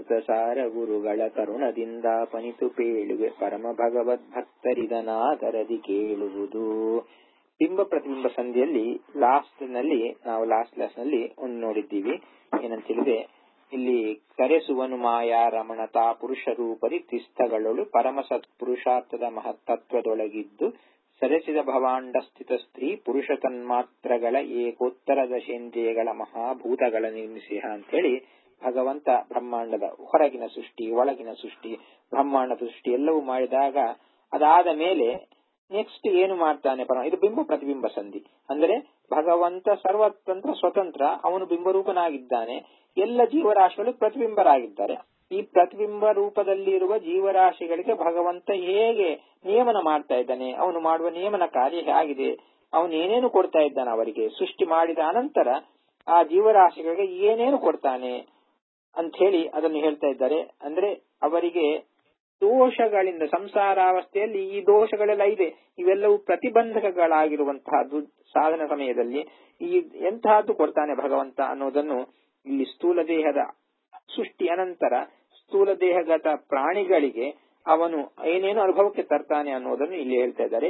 ಅಮೃತ ಸಾರ ಗುರುಗಳ ಕರುಣದಿಂದ ಪನಿತು ಪೇಳುವೆ ಪರಮ ಭಗವದ್ ಭಕ್ತರಿದನಾದರದಿ ಕೇಳುವುದು ಬಿಂಬ ಪ್ರತಿಬಿಂಬ ಸಂಧಿಯಲ್ಲಿ ಲಾಸ್ಟ್ ನಲ್ಲಿ ನಾವು ಲಾಸ್ಟ್ ಕ್ಲಾಸ್ ನಲ್ಲಿ ಒಂದು ನೋಡಿದ್ದೀವಿ ಏನಂತ ಹೇಳಿದ್ರೆ ಇಲ್ಲಿ ಕರೆಸುವನು ಮಾಯಾ ರಮಣತಾ ಪುರುಷ ರೂಪರಿ ತ್ರಿಸ್ಥಗಳೊಳು ಪರಮ ಸತ್ಪುರುಷಾರ್ಥದ ಮಹತ್ತತ್ವದೊಳಗಿದ್ದು ಸರಸಿದ ಭವಾಂಡ ಸ್ಥಿತ ಸ್ತ್ರೀ ಪುರುಷ ತನ್ಮಾತ್ರಗಳ ಏಕೋತ್ತರ ದಶೇಂದ್ರಿಯಗಳ ಮಹಾಭೂತಗಳ ನಿರ್ಮಿಸಿಹ ಅಂತೇಳಿ ಭಗವಂತ ಬ್ರಹ್ಮಾಂಡದ ಹೊರಗಿನ ಸೃಷ್ಟಿ ಒಳಗಿನ ಸೃಷ್ಟಿ ಬ್ರಹ್ಮಾಂಡ ಸೃಷ್ಟಿ ಎಲ್ಲವೂ ಮಾಡಿದಾಗ ಅದಾದ ಮೇಲೆ ನೆಕ್ಸ್ಟ್ ಏನು ಮಾಡ್ತಾನೆ ಪರ ಇದು ಬಿಂಬ ಪ್ರತಿಬಿಂಬ ಸಂಧಿ ಅಂದರೆ ಭಗವಂತ ಸರ್ವತಂತ್ರ ಸ್ವತಂತ್ರ ಅವನು ಬಿಂಬರೂಪನಾಗಿದ್ದಾನೆ ಎಲ್ಲ ಜೀವರಾಶಿಗಳು ಪ್ರತಿಬಿಂಬರಾಗಿದ್ದಾರೆ ಈ ಪ್ರತಿಬಿಂಬ ರೂಪದಲ್ಲಿರುವ ಜೀವರಾಶಿಗಳಿಗೆ ಭಗವಂತ ಹೇಗೆ ನಿಯಮನ ಮಾಡ್ತಾ ಇದ್ದಾನೆ ಅವನು ಮಾಡುವ ನಿಯಮನ ಕಾರ್ಯ ಹೇಗಿದೆ ಅವನು ಏನೇನು ಕೊಡ್ತಾ ಇದ್ದಾನೆ ಅವರಿಗೆ ಸೃಷ್ಟಿ ಮಾಡಿದ ಅನಂತರ ಆ ಜೀವರಾಶಿಗಳಿಗೆ ಏನೇನು ಕೊಡ್ತಾನೆ ಅಂತ ಹೇಳಿ ಅದನ್ನು ಹೇಳ್ತಾ ಇದ್ದಾರೆ ಅಂದ್ರೆ ಅವರಿಗೆ ದೋಷಗಳಿಂದ ಸಂಸಾರಾವಸ್ಥೆಯಲ್ಲಿ ಈ ದೋಷಗಳೆಲ್ಲ ಇದೆ ಇವೆಲ್ಲವೂ ಪ್ರತಿಬಂಧಕಗಳಾಗಿರುವಂತಹದ್ದು ಸಾಧನ ಸಮಯದಲ್ಲಿ ಈ ಎಂತಹದ್ದು ಕೊಡ್ತಾನೆ ಭಗವಂತ ಅನ್ನೋದನ್ನು ಇಲ್ಲಿ ಸ್ಥೂಲ ದೇಹದ ಸೃಷ್ಟಿ ಅನಂತರ ಸ್ಥೂಲ ದೇಹಗತ ಪ್ರಾಣಿಗಳಿಗೆ ಅವನು ಏನೇನು ಅನುಭವಕ್ಕೆ ತರ್ತಾನೆ ಅನ್ನೋದನ್ನು ಇಲ್ಲಿ ಹೇಳ್ತಾ ಇದ್ದಾರೆ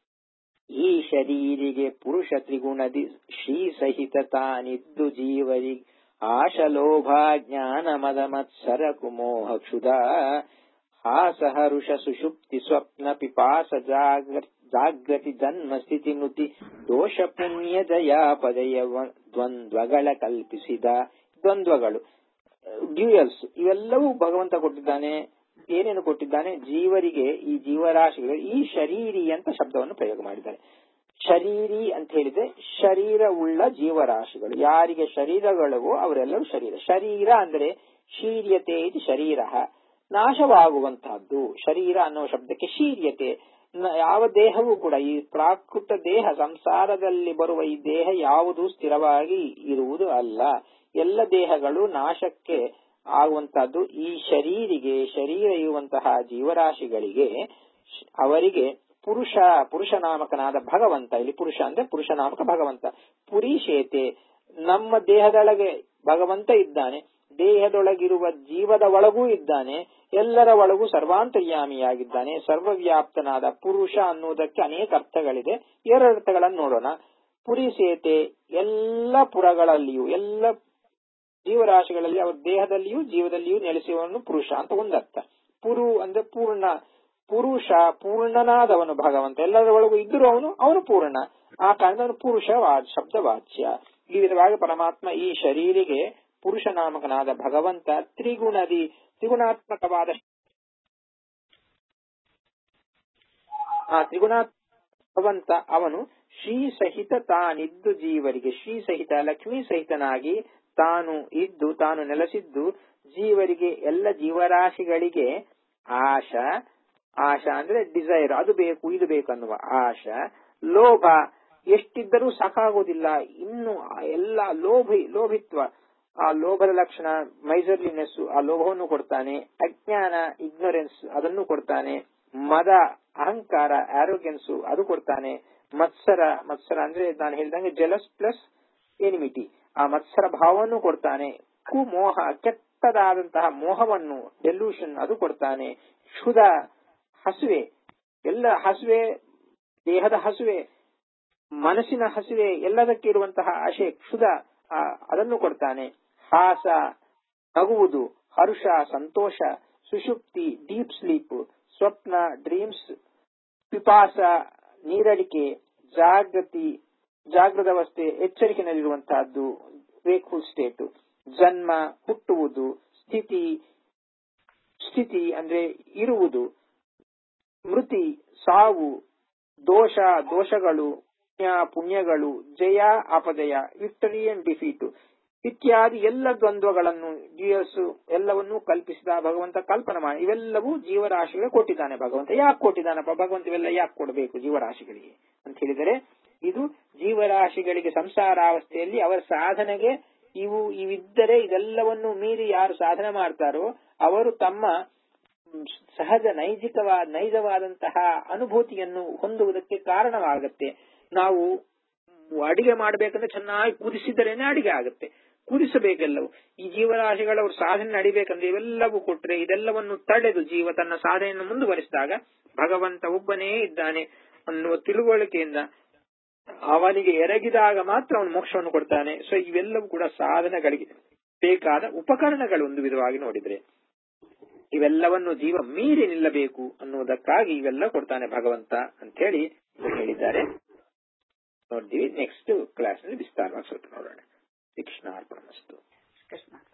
ಈ ಶರೀರಿಗೆ ಪುರುಷ ತ್ರಿಗುಣದಿ ಶ್ರೀ ಸಹಿತ ತಾನಿದ್ದು ಜೀವರಿ ಆಶಲೋಭ ಜ್ಞಾನ ಮದ ಮತ್ಸರ ಕುಮೋಹ ಕ್ಷುಧ ಹಾಸ ಹರುಷ ಸುಷುಪ್ತಿ ಸ್ವಪ್ನ ಪಿಪಾಸ ಜಾಗೃತಿ ಜನ್ಮ ಸ್ಥಿತಿ ನುತಿ ದೋಷ ಪುಣ್ಯ ದಯಾ ಪದಯ ದ್ವಂದ್ವಗಳ ಕಲ್ಪಿಸಿದ ದ್ವಂದ್ವಗಳು ಡ್ಯೂಯಲ್ಸ್ ಇವೆಲ್ಲವೂ ಭಗವಂತ ಕೊಟ್ಟಿದ್ದಾನೆ ಏನೇನು ಕೊಟ್ಟಿದ್ದಾನೆ ಜೀವರಿಗೆ ಈ ಜೀವರಾಶಿಗಳು ಈ ಶರೀರಿ ಅಂತ ಶಬ್ದವನ್ನು ಪ್ರಯೋಗ ಮಾಡಿದ್ದಾರೆ ಶರೀರಿ ಅಂತ ಹೇಳಿದ್ರೆ ಶರೀರವುಳ್ಳ ಜೀವರಾಶಿಗಳು ಯಾರಿಗೆ ಶರೀರಗಳವೋ ಅವರೆಲ್ಲರೂ ಶರೀರ ಶರೀರ ಅಂದ್ರೆ ಶೀರ್ಯತೆ ಇದು ಶರೀರ ನಾಶವಾಗುವಂತಹದ್ದು ಶರೀರ ಅನ್ನುವ ಶಬ್ದಕ್ಕೆ ಶೀರ್ಯತೆ ಯಾವ ದೇಹವೂ ಕೂಡ ಈ ಪ್ರಾಕೃತ ದೇಹ ಸಂಸಾರದಲ್ಲಿ ಬರುವ ಈ ದೇಹ ಯಾವುದು ಸ್ಥಿರವಾಗಿ ಇರುವುದು ಅಲ್ಲ ಎಲ್ಲ ದೇಹಗಳು ನಾಶಕ್ಕೆ ಆಗುವಂತಹದ್ದು ಈ ಶರೀರಿಗೆ ಶರೀರ ಇರುವಂತಹ ಜೀವರಾಶಿಗಳಿಗೆ ಅವರಿಗೆ ಪುರುಷ ಪುರುಷ ನಾಮಕನಾದ ಭಗವಂತ ಇಲ್ಲಿ ಪುರುಷ ಅಂದ್ರೆ ಪುರುಷ ನಾಮಕ ಭಗವಂತ ಪುರೀಶೇತೆ ನಮ್ಮ ದೇಹದೊಳಗೆ ಭಗವಂತ ಇದ್ದಾನೆ ದೇಹದೊಳಗಿರುವ ಜೀವದ ಒಳಗೂ ಇದ್ದಾನೆ ಎಲ್ಲರ ಒಳಗೂ ಸರ್ವಾಂತರ್ಯಾಮಿಯಾಗಿದ್ದಾನೆ ಸರ್ವವ್ಯಾಪ್ತನಾದ ಪುರುಷ ಅನ್ನುವುದಕ್ಕೆ ಅನೇಕ ಅರ್ಥಗಳಿದೆ ಎರಡು ಅರ್ಥಗಳನ್ನು ನೋಡೋಣ ಪುರಿಸೇತೆ ಎಲ್ಲ ಪುರಗಳಲ್ಲಿಯೂ ಎಲ್ಲ ಜೀವರಾಶಿಗಳಲ್ಲಿ ಅವರ ದೇಹದಲ್ಲಿಯೂ ಜೀವದಲ್ಲಿಯೂ ನೆಲೆಸುವವನು ಪುರುಷ ಅಂತ ಒಂದರ್ಥ ಪುರು ಅಂದ್ರೆ ಪೂರ್ಣ ಪುರುಷ ಪೂರ್ಣನಾದವನು ಭಗವಂತ ಎಲ್ಲರ ಒಳಗೂ ಇದ್ದರೂ ಅವನು ಅವನು ಪೂರ್ಣ ಆ ಕಾರಣದ ಪುರುಷ ಶಬ್ದ ವಾಚ್ಯ ಈ ವಿಧವಾಗಿ ಪರಮಾತ್ಮ ಈ ಶರೀರಿಗೆ ಪುರುಷ ನಾಮಕನಾದ ಭಗವಂತ ತ್ರಿಗುಣದಿ ತ್ರಿಗುಣಾತ್ಮಕವಾದ ಆ ತ್ರಿಗುಣಾತ್ಮ ಭಗವಂತ ಅವನು ಶ್ರೀ ಸಹಿತ ತಾನಿದ್ದು ಜೀವರಿಗೆ ಶ್ರೀ ಸಹಿತ ಲಕ್ಷ್ಮೀ ಸಹಿತನಾಗಿ ತಾನು ಇದ್ದು ತಾನು ನೆಲೆಸಿದ್ದು ಜೀವರಿಗೆ ಎಲ್ಲ ಜೀವರಾಶಿಗಳಿಗೆ ಆಶ ಆಶ ಅಂದ್ರೆ ಡಿಸೈರ್ ಅದು ಬೇಕು ಇದು ಬೇಕು ಅನ್ನುವ ಆಶ ಲೋಭ ಎಷ್ಟಿದ್ದರೂ ಸಾಕಾಗೋದಿಲ್ಲ ಇನ್ನು ಎಲ್ಲ ಲೋಭಿ ಲೋಭಿತ್ವ ಆ ಲೋಭದ ಲಕ್ಷಣ ಮೈಸರ್ಲಿನೆಸ್ ಆ ಲೋಭವನ್ನು ಕೊಡ್ತಾನೆ ಅಜ್ಞಾನ ಇಗ್ನೊರೆನ್ಸ್ ಅದನ್ನು ಕೊಡ್ತಾನೆ ಮದ ಅಹಂಕಾರ ಆರೋಗ್ಯನ್ಸ್ ಅದು ಕೊಡ್ತಾನೆ ಮತ್ಸರ ಮತ್ಸರ ಅಂದ್ರೆ ನಾನು ಹೇಳಿದಂಗೆ ಜಲಸ್ ಪ್ಲಸ್ ಎನಿಮಿಟಿ ಆ ಮತ್ಸರ ಭಾವವನ್ನು ಕೊಡ್ತಾನೆ ಕುಮೋಹ ಕೆಟ್ಟದಾದಂತಹ ಮೋಹವನ್ನು ಡೆಲ್ಯೂಷನ್ ಅದು ಕೊಡ್ತಾನೆ ಕ್ಷುಧ ಹಸುವೆ ಎಲ್ಲ ಹಸುವೆ ದೇಹದ ಹಸುವೆ ಮನಸ್ಸಿನ ಹಸುವೆ ಎಲ್ಲದಕ್ಕೆ ಇರುವಂತಹ ಆಶೆ ಕ್ಷುಧ ಅದನ್ನು ಕೊಡ್ತಾನೆ ಹಾಸ ನಗುವುದು ಹರ್ಷ ಸಂತೋಷ ಸುಷುಪ್ತಿ ಡೀಪ್ ಸ್ಲೀಪ್ ಸ್ವಪ್ನ ಡ್ರೀಮ್ಸ್ ಪಿಪಾಸ ನೀರಡಿಕೆ ಜಾಗೃತಿ ಜಾಗೃತ ಅವಸ್ಥೆ ಎಚ್ಚರಿಕೆಯಲ್ಲಿರುವಂತಹದ್ದು ವೇಕ್ಫುಲ್ ಸ್ಟೇಟ್ ಜನ್ಮ ಹುಟ್ಟುವುದು ಸ್ಥಿತಿ ಸ್ಥಿತಿ ಅಂದ್ರೆ ಇರುವುದು ಮೃತಿ ಸಾವು ದೋಷ ದೋಷಗಳು ಪುಣ್ಯ ಪುಣ್ಯಗಳು ಜಯ ಅಪಜಯ ವಿಕ್ಟರಿ ಅಂಡ್ ಡಿಫೀಟ್ ಇತ್ಯಾದಿ ಎಲ್ಲ ದ್ವಂದ್ವಗಳನ್ನು ಜಿಯಸ್ ಎಲ್ಲವನ್ನೂ ಕಲ್ಪಿಸಿದ ಭಗವಂತ ಕಲ್ಪನೆ ಮಾಡಿ ಇವೆಲ್ಲವೂ ಜೀವರಾಶಿಗಳಿಗೆ ಕೊಟ್ಟಿದ್ದಾನೆ ಭಗವಂತ ಯಾಕೆ ಕೊಟ್ಟಿದ್ದಾನಪ್ಪ ಭಗವಂತ ಇವೆಲ್ಲ ಯಾಕೆ ಕೊಡಬೇಕು ಜೀವರಾಶಿಗಳಿಗೆ ಅಂತ ಹೇಳಿದರೆ ಇದು ಜೀವರಾಶಿಗಳಿಗೆ ಸಂಸಾರಾವಸ್ಥೆಯಲ್ಲಿ ಅವರ ಸಾಧನೆಗೆ ಇವು ಇವಿದ್ದರೆ ಇದೆಲ್ಲವನ್ನು ಮೀರಿ ಯಾರು ಸಾಧನೆ ಮಾಡ್ತಾರೋ ಅವರು ತಮ್ಮ ಸಹಜ ನೈಜಿಕವಾದ ನೈಜವಾದಂತಹ ಅನುಭೂತಿಯನ್ನು ಹೊಂದುವುದಕ್ಕೆ ಕಾರಣವಾಗುತ್ತೆ ನಾವು ಅಡಿಗೆ ಮಾಡಬೇಕಂದ್ರೆ ಚೆನ್ನಾಗಿ ಕುದಿಸಿದರೇನೆ ಅಡಿಗೆ ಆಗುತ್ತೆ ಕುದಿಸಬೇಕೆಲ್ಲವೂ ಈ ಜೀವರಾಶಿಗಳವರು ಸಾಧನೆ ನಡಿಬೇಕಂದ್ರೆ ಇವೆಲ್ಲವೂ ಕೊಟ್ರೆ ಇದೆಲ್ಲವನ್ನು ತಡೆದು ಜೀವ ತನ್ನ ಸಾಧನೆಯನ್ನು ಮುಂದುವರಿಸಿದಾಗ ಭಗವಂತ ಒಬ್ಬನೇ ಇದ್ದಾನೆ ಅನ್ನುವ ತಿಳುವಳಿಕೆಯಿಂದ ಅವನಿಗೆ ಎರಗಿದಾಗ ಮಾತ್ರ ಅವನು ಮೋಕ್ಷವನ್ನು ಕೊಡ್ತಾನೆ ಸೊ ಇವೆಲ್ಲವೂ ಕೂಡ ಸಾಧನೆಗಳಿಗೆ ಬೇಕಾದ ಉಪಕರಣಗಳು ಒಂದು ವಿಧವಾಗಿ ನೋಡಿದ್ರೆ ಇವೆಲ್ಲವನ್ನು ಜೀವ ಮೀರಿ ನಿಲ್ಲಬೇಕು ಅನ್ನುವುದಕ್ಕಾಗಿ ಇವೆಲ್ಲ ಕೊಡ್ತಾನೆ ಭಗವಂತ ಅಂತ ಹೇಳಿ ಹೇಳಿದ್ದಾರೆ ನೋಡ್ತೀವಿ ನೆಕ್ಸ್ಟ್ ಕ್ಲಾಸ್ ನಲ್ಲಿ ವಿಸ್ತಾರವಾಗಿ ಸ್ವಲ್ಪ ನೋಡೋಣ ಶಿಕ್ಷಣ ಅರ್ಪಣ ಕೃಷ್ಣ